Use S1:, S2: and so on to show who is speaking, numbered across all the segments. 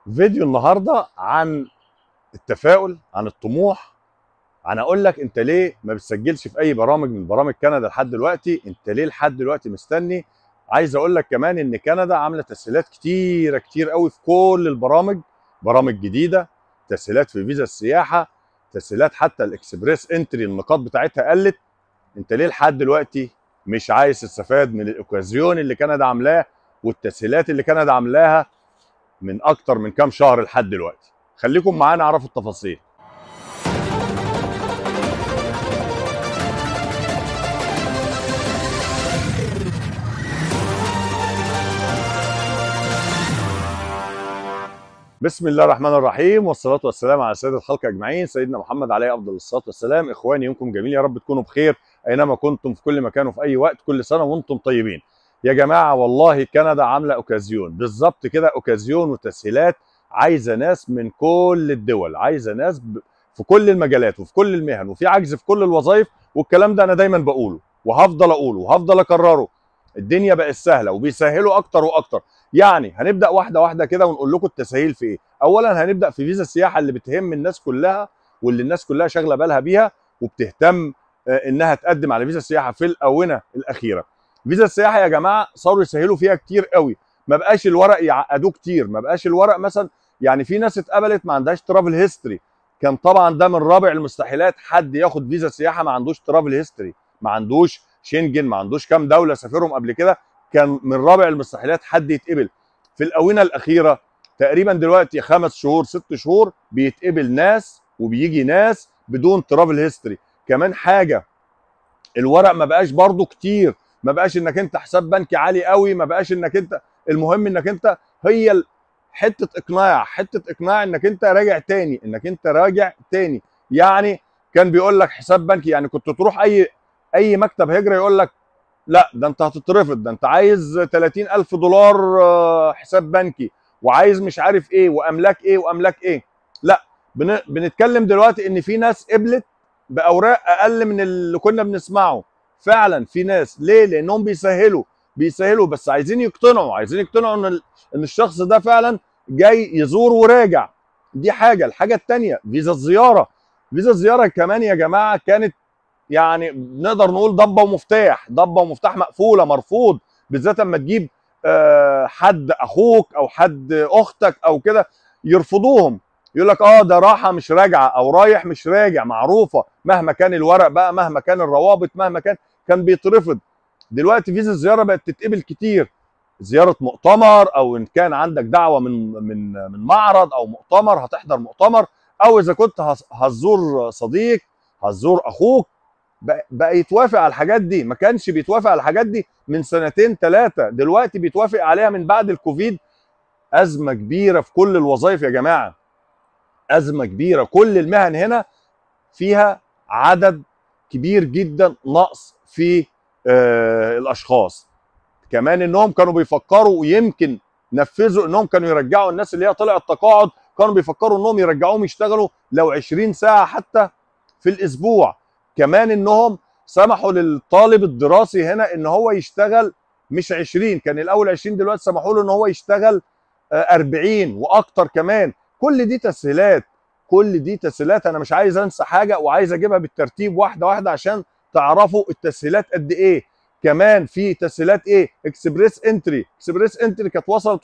S1: فيديو النهارده عن التفاؤل عن الطموح عن اقول لك انت ليه ما بتسجلش في اي برامج من برامج كندا لحد دلوقتي انت ليه لحد دلوقتي مستني عايز اقول لك كمان ان كندا عامله تسهيلات كتيره كتير قوي في كل البرامج برامج جديده تسهيلات في فيزا السياحه تسهيلات حتى الاكسبريس انتري النقاط بتاعتها قلت انت ليه لحد دلوقتي مش عايز تستفاد من الاوكازيون اللي كندا عاملاه والتسهيلات اللي كندا عاملاها من اكتر من كام شهر لحد دلوقتي خليكم معانا اعرفوا التفاصيل بسم الله الرحمن الرحيم والصلاة والسلام على سيد الخلق أجمعين سيدنا محمد عليه أفضل الصلاة والسلام إخواني يومكم جميل يا رب تكونوا بخير أينما كنتم في كل مكان وفي أي وقت كل سنة وأنتم طيبين يا جماعة والله كندا عاملة أوكازيون بالظبط كده أوكازيون وتسهيلات عايزة ناس من كل الدول عايزة ناس ب... في كل المجالات وفي كل المهن وفي عجز في كل الوظائف والكلام ده أنا دايما بقوله وهفضل أقوله وهفضل أكرره الدنيا بقت سهلة وبيسهلوا أكتر وأكتر يعني هنبدا واحده واحده كده ونقول لكم التسهيل في ايه اولا هنبدا في فيزا السياحه اللي بتهم الناس كلها واللي الناس كلها شاغله بالها بيها وبتهتم انها تقدم على فيزا السياحه في الاونه الاخيره فيزا السياحه يا جماعه صاروا يسهلوا فيها كتير قوي ما بقاش الورق يعقدوه كتير ما بقاش الورق مثلا يعني في ناس اتقبلت ما عندهاش ترافل هيستوري كان طبعا ده من رابع المستحيلات حد ياخد فيزا سياحه ما عندوش ترافل هيستوري ما عندوش شنجن ما عندوش كام دوله سافرهم قبل كده كان من رابع المستحيلات حد يتقبل في الاونه الاخيره تقريبا دلوقتي خمس شهور ست شهور بيتقبل ناس وبيجي ناس بدون ترافل هيستوري كمان حاجه الورق ما بقاش برضو كتير ما بقاش انك انت حساب بنكي عالي قوي ما بقاش انك انت المهم انك انت هي حته اقناع حته اقناع انك انت راجع تاني انك انت راجع تاني يعني كان بيقول لك حساب بنكي يعني كنت تروح اي اي مكتب هجره يقول لك لا ده انت هتترفض ده انت عايز 30 ألف دولار حساب بنكي وعايز مش عارف ايه واملاك ايه واملاك ايه لا بن... بنتكلم دلوقتي ان في ناس قبلت باوراق اقل من اللي كنا بنسمعه فعلا في ناس ليه لانهم بيسهلوا بيسهلوا بس عايزين يقتنعوا عايزين يقتنعوا ان ال... ان الشخص ده فعلا جاي يزور وراجع دي حاجه الحاجه الثانيه فيزا الزياره فيزا الزياره كمان يا جماعه كانت يعني نقدر نقول ضبه ومفتاح ضبه ومفتاح مقفوله مرفوض بالذات لما تجيب حد اخوك او حد اختك او كده يرفضوهم يقول لك اه ده راحه مش راجعه او رايح مش راجع معروفه مهما كان الورق بقى مهما كان الروابط مهما كان كان بيترفض دلوقتي فيزا الزياره بقت تتقبل كتير زياره مؤتمر او ان كان عندك دعوه من من من معرض او مؤتمر هتحضر مؤتمر او اذا كنت هتزور صديق هتزور اخوك بقى يتوافق على الحاجات دي ما كانش بيتوافق على الحاجات دي من سنتين ثلاثه دلوقتي بيتوافق عليها من بعد الكوفيد ازمه كبيره في كل الوظائف يا جماعه ازمه كبيره كل المهن هنا فيها عدد كبير جدا نقص في آه الاشخاص كمان انهم كانوا بيفكروا ويمكن نفذوا انهم كانوا يرجعوا الناس اللي هي طلعت تقاعد كانوا بيفكروا انهم يرجعوهم يشتغلوا لو 20 ساعه حتى في الاسبوع كمان انهم سمحوا للطالب الدراسي هنا ان هو يشتغل مش 20 كان الاول 20 دلوقتي سمحوا له ان هو يشتغل 40 واكتر كمان كل دي تسهيلات كل دي تسهيلات انا مش عايز انسى حاجه وعايز اجيبها بالترتيب واحده واحده عشان تعرفوا التسهيلات قد ايه كمان في تسهيلات ايه اكسبريس انتري اكسبريس انتري كانت وصلت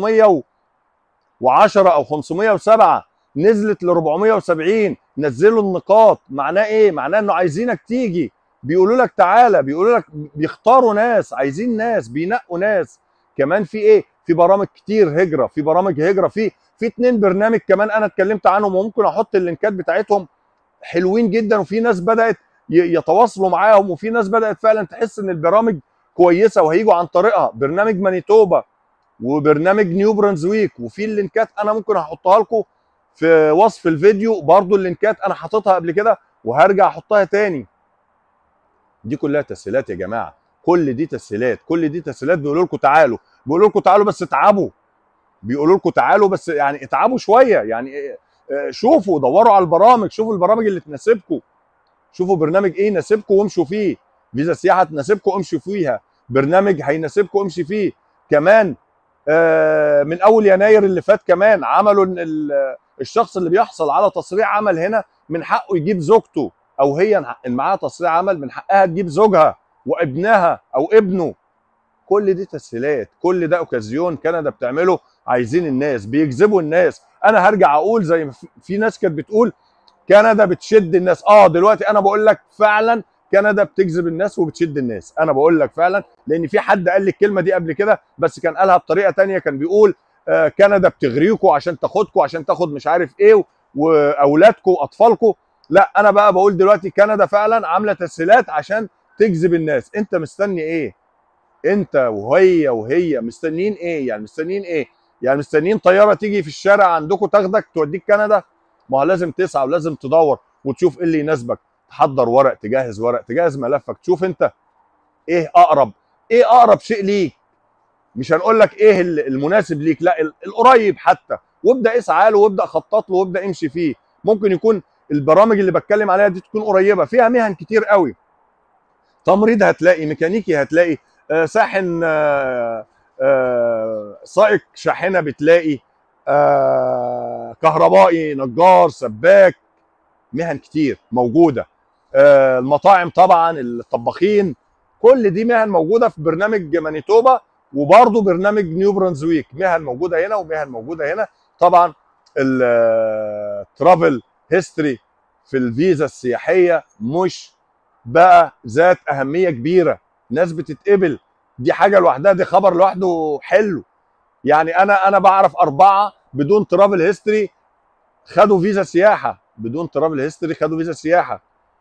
S1: 510 او 507 نزلت ل 470 نزلوا النقاط معناه ايه معناه انه عايزينك تيجي بيقولوا لك تعالى بيقولوا لك بيختاروا ناس عايزين ناس بينقوا ناس كمان في ايه في برامج كتير هجره في برامج هجره في في اتنين برنامج كمان انا اتكلمت عنهم وممكن احط اللينكات بتاعتهم حلوين جدا وفي ناس بدات يتواصلوا معاهم وفي ناس بدات فعلا تحس ان البرامج كويسه وهيجوا عن طريقها برنامج مانيتوبا وبرنامج نيو برنزويك وفي اللينكات انا ممكن هحطها لكم في وصف الفيديو برضو اللينكات انا حاططها قبل كده وهرجع احطها تاني دي كلها تسهيلات يا جماعه كل دي تسهيلات كل دي تسهيلات بيقولوا لكم تعالوا بيقولوا لكم تعالوا بس اتعبوا بيقولوا لكم تعالوا بس يعني اتعبوا شويه يعني شوفوا دوروا على البرامج شوفوا البرامج اللي تناسبكم شوفوا برنامج ايه يناسبكم وامشوا فيه فيزا سياحه تناسبكم امشوا فيها برنامج هيناسبكم امشي فيه كمان آه، من اول يناير اللي فات كمان عملوا ان ال- الشخص اللي بيحصل على تصريح عمل هنا من حقه يجيب زوجته او هي ان معاها تصريح عمل من حقها تجيب زوجها وابنها او ابنه كل دي تسهيلات كل ده اوكازيون كندا بتعمله عايزين الناس بيجذبوا الناس انا هرجع اقول زي ما في- في ناس كانت بتقول كندا بتشد الناس اه دلوقتي انا بقول لك فعلا كندا بتجذب الناس وبتشد الناس انا بقول لك فعلا لان في حد قال لي الكلمه دي قبل كده بس كان قالها بطريقه تانية كان بيقول آه كندا بتغريكوا عشان تاخدكوا عشان تاخد مش عارف ايه واولادكم واطفالكم لا انا بقى بقول دلوقتي كندا فعلا عامله تسهيلات عشان تجذب الناس انت مستني ايه انت وهي وهي مستنيين ايه يعني مستنيين ايه يعني مستنيين طياره تيجي في الشارع عندكم تاخدك توديك كندا ما هو لازم تسعى ولازم تدور وتشوف ايه اللي يناسبك تحضر ورق تجهز ورق تجهز ملفك تشوف انت ايه اقرب ايه اقرب شيء ليك مش هنقول لك ايه ال- المناسب ليك لا ال- القريب حتى وابدا اسعى له وابدا خطط له وابدا امشي فيه ممكن يكون البرامج اللي بتكلم عليها دي تكون قريبه فيها مهن كتير قوي تمريض هتلاقي ميكانيكي هتلاقي آه، ساحن آه، آه، سائق شاحنه بتلاقي آه، كهربائي نجار سباك مهن كتير موجوده آه، المطاعم طبعا الطباخين كل دي مهن موجوده في برنامج مانيتوبا وبرضه برنامج نيو برانزويك مهن موجوده هنا ومهن موجوده هنا طبعا الترافل هيستوري في الفيزا السياحيه مش بقى ذات اهميه كبيره ناس بتتقبل دي حاجه لوحدها دي خبر لوحده حلو يعني انا انا بعرف اربعه بدون ترافل هيستوري خدوا فيزا سياحه بدون ترافل هيستوري خدوا فيزا سياحه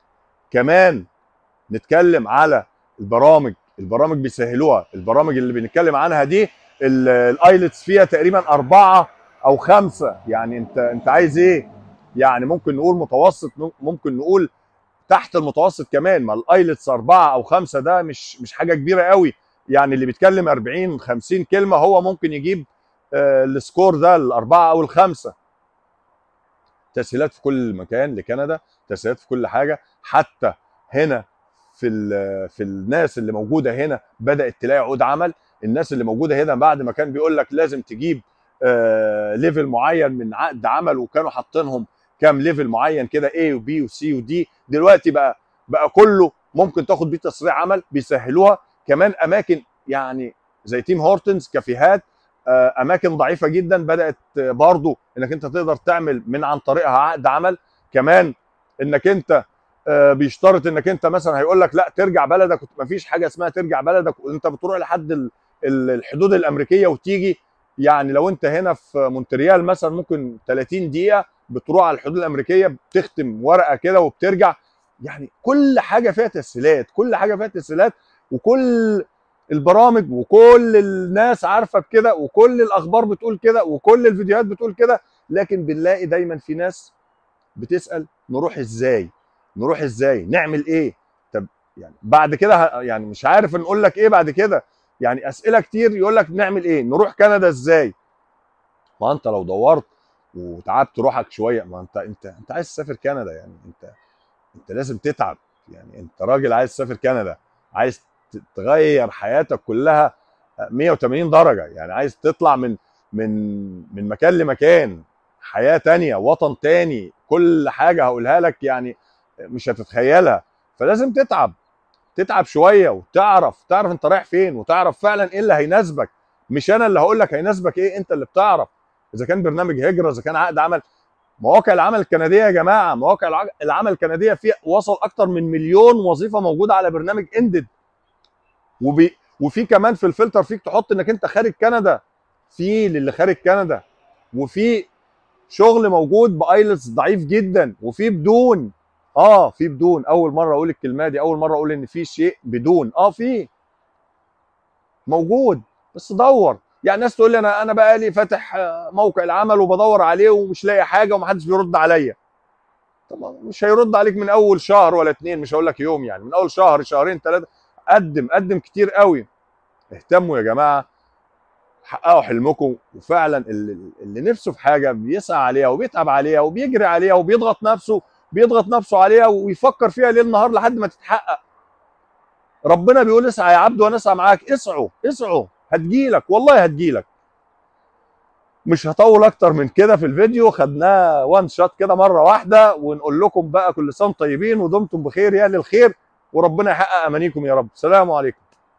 S1: كمان نتكلم على البرامج البرامج بيسهلوها البرامج اللي بنتكلم عنها دي ال- الايلتس فيها تقريبا أربعة أو خمسة يعني أنت أنت عايز إيه؟ يعني ممكن نقول متوسط ممكن نقول تحت المتوسط كمان ما الايلتس أربعة أو خمسة ده مش مش حاجة كبيرة قوي يعني اللي بيتكلم 40 50 كلمة هو ممكن يجيب آه، السكور ده الأربعة أو الخمسة تسهيلات في كل مكان لكندا تسهيلات في كل حاجة حتى هنا في ال- في الناس اللي موجوده هنا بدات تلاقي عقود عمل الناس اللي موجوده هنا بعد ما كان بيقول لك لازم تجيب آه ليفل معين من عقد عمل وكانوا حاطينهم كام ليفل معين كده A وB وC وD دلوقتي بقى بقى كله ممكن تاخد بيه تصريح عمل بيسهلوها كمان اماكن يعني زي تيم هورتنز كافيهات آه، اماكن ضعيفه جدا بدات آه، برضو انك انت تقدر تعمل من عن طريقها عقد عمل كمان انك انت آه، بيشترط انك انت مثلا هيقول لك لا ترجع بلدك ما فيش حاجه اسمها ترجع بلدك وانت بتروح لحد ال- ال- الحدود الامريكيه وتيجي يعني لو انت هنا في مونتريال مثلا ممكن 30 دقيقه بتروح على الحدود الامريكيه بتختم ورقه كده وبترجع يعني كل حاجه فيها تسهيلات كل حاجه فيها تسهيلات وكل البرامج وكل الناس عارفه بكده وكل الاخبار بتقول كده وكل الفيديوهات بتقول كده لكن بنلاقي دايما في ناس بتسال نروح ازاي نروح ازاي نعمل ايه طب يعني بعد كده ه- يعني مش عارف نقول لك ايه بعد كده يعني اسئله كتير يقول لك نعمل ايه نروح كندا ازاي ما انت لو دورت وتعبت روحك شويه ما انت انت انت عايز تسافر كندا يعني انت انت لازم تتعب يعني انت راجل عايز تسافر كندا عايز ت- تغير حياتك كلها 180 درجه يعني عايز تطلع من من من مكان لمكان حياه تانية وطن تاني كل حاجه هقولها لك يعني مش هتتخيلها فلازم تتعب تتعب شويه وتعرف تعرف انت رايح فين وتعرف فعلا ايه اللي هيناسبك مش انا اللي هقول لك هيناسبك ايه انت اللي بتعرف اذا كان برنامج هجره اذا كان عقد عمل مواقع العمل الكنديه يا جماعه مواقع الع- العمل الكنديه في وصل اكتر من مليون وظيفه موجوده على برنامج اندد وبي وفي كمان في الفلتر فيك تحط انك انت خارج كندا في للي خارج كندا وفي شغل موجود بايلتس ضعيف جدا وفي بدون اه في بدون اول مره اقول الكلمه دي اول مره اقول ان في شيء بدون اه في موجود بس دور يعني ناس تقول لي انا انا بقى لي فاتح آه، موقع العمل وبدور عليه ومش لاقي حاجه ومحدش بيرد عليا طب مش هيرد عليك من اول شهر ولا اتنين مش هقول لك يوم يعني من اول شهر شهرين ثلاثه قدم قدم كتير قوي اهتموا يا جماعه حققوا حلمكم وفعلا اللي, اللي نفسه في حاجه بيسعى عليها وبيتعب عليها وبيجري عليها وبيضغط نفسه بيضغط نفسه عليها ويفكر فيها ليل نهار لحد ما تتحقق ربنا بيقول اسعى يا عبد وانا اسعى معاك اسعوا اسعوا هتجيلك والله هتجيلك مش هطول اكتر من كده في الفيديو خدناه وان شوت كده مره واحده ونقول لكم بقى كل سنه وانتم طيبين ودمتم بخير يا للخير وربنا يحقق امانيكم يا رب سلام عليكم